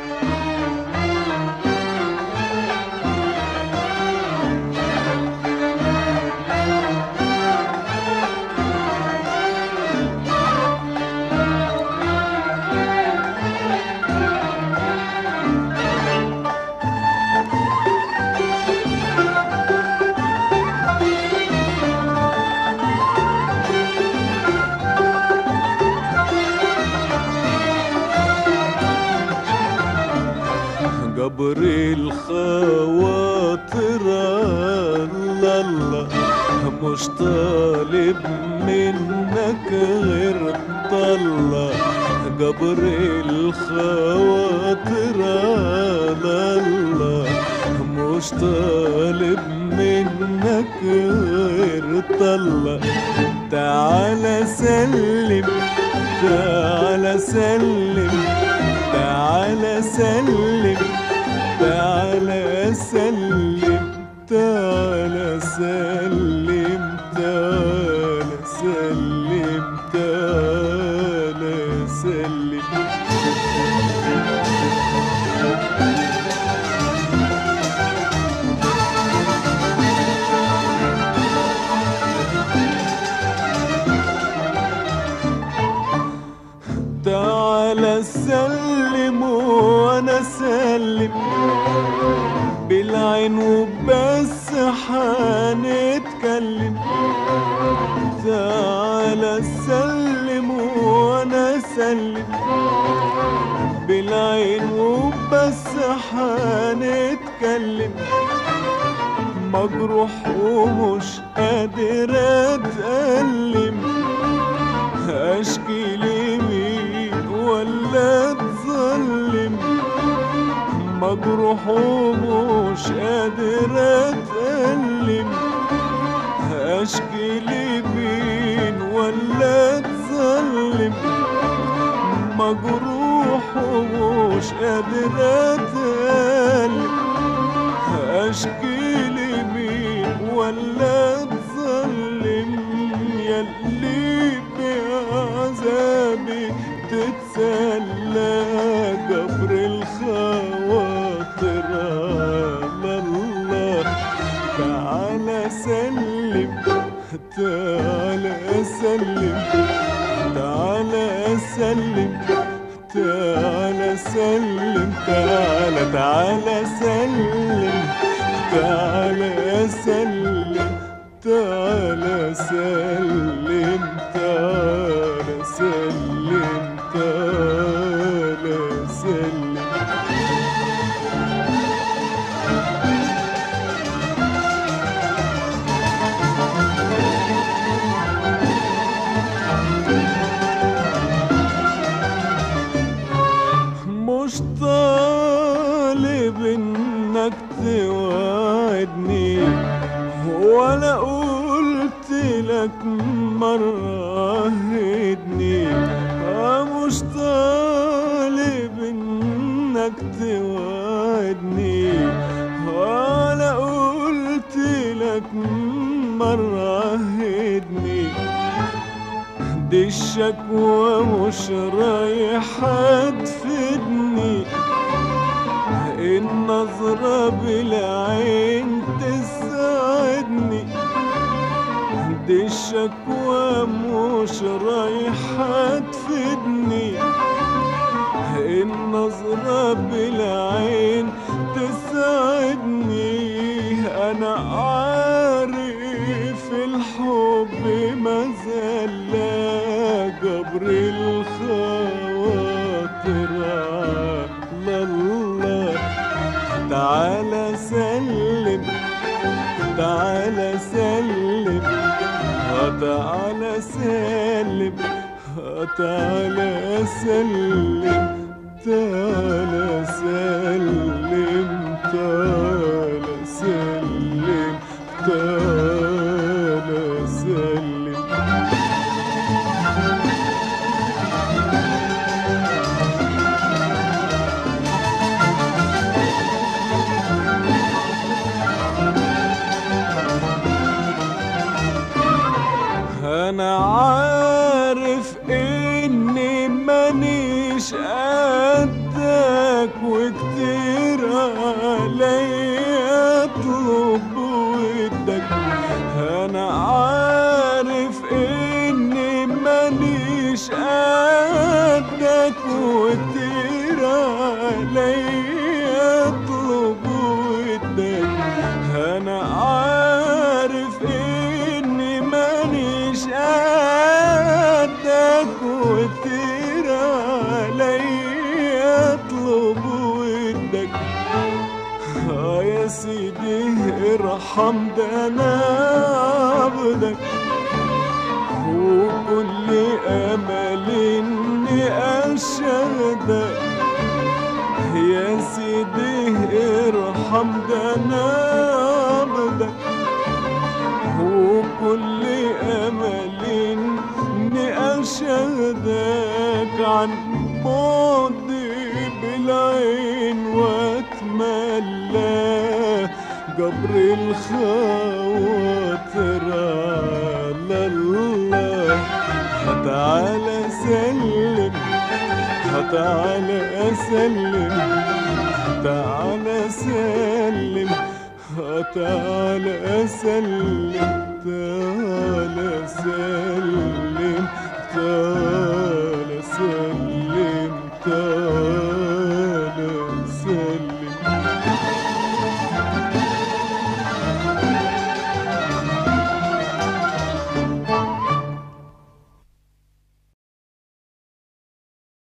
جبر الخواطر الله الله مش طالب منك غير طلة جبر الخواطر الله مش طالب منك غير طلة تعالى سلم تعالى سلم تعالى سلم تعالى سلم تعالى سلم تعالى سلم تعالى سلم تعالى سلم وانا سلم بالعين وبس حنتكلم تعالى سلم وانا سلم بالعين وبس حنتكلم مجروح ومش قادر اتألم اشكي لمين ولا اتظلم مجروح ومش قادر اتألم اشكي لمين ولا اتظلم مجروح ومش قادر اتألم اشكي لمين ولا اتظلم يلي بعذابي تتسلى جبر الخواطر على الله تعالى سلم تعالى سلم تعالى سلم تعالى سلم تعالى تعالى سلم تعالى سلم تعالى سلم تعالى سلم تعالى سلم مش طالب انك توعدني ولا قلت لك مرة هدني مش طالب انك توعدني ولا قلت لك مرة هدني دي الشكوى مش رايحة تفيدني النظرة بالعين تساعدني دي الشكوى مش رايحة تفيدني النظرة بالعين تساعدني أنا عارف الحب ما زال جبر الخواطر على الله تعالى سلم تعالى سلم تعالى سلم تعالى سلم تعالى سلم تعالى سلم تعالى سلم انا عارف اني مانيش قادر عليا اطلب ودك انا عارف اني مانيش قدك وترى عليا اطلب ودك آه يا سيدي ارحم ده انا عبدك وكل امل اني اشهدك يا سيدي ارحم ده انا عبدك وكل امل اني اشهدك عن بعدي بالعين واتملى جبر الخواطر على الله تعالى سلم تعالى اسلم تعالى سلم تعالى سلم تعالى سلم تعالى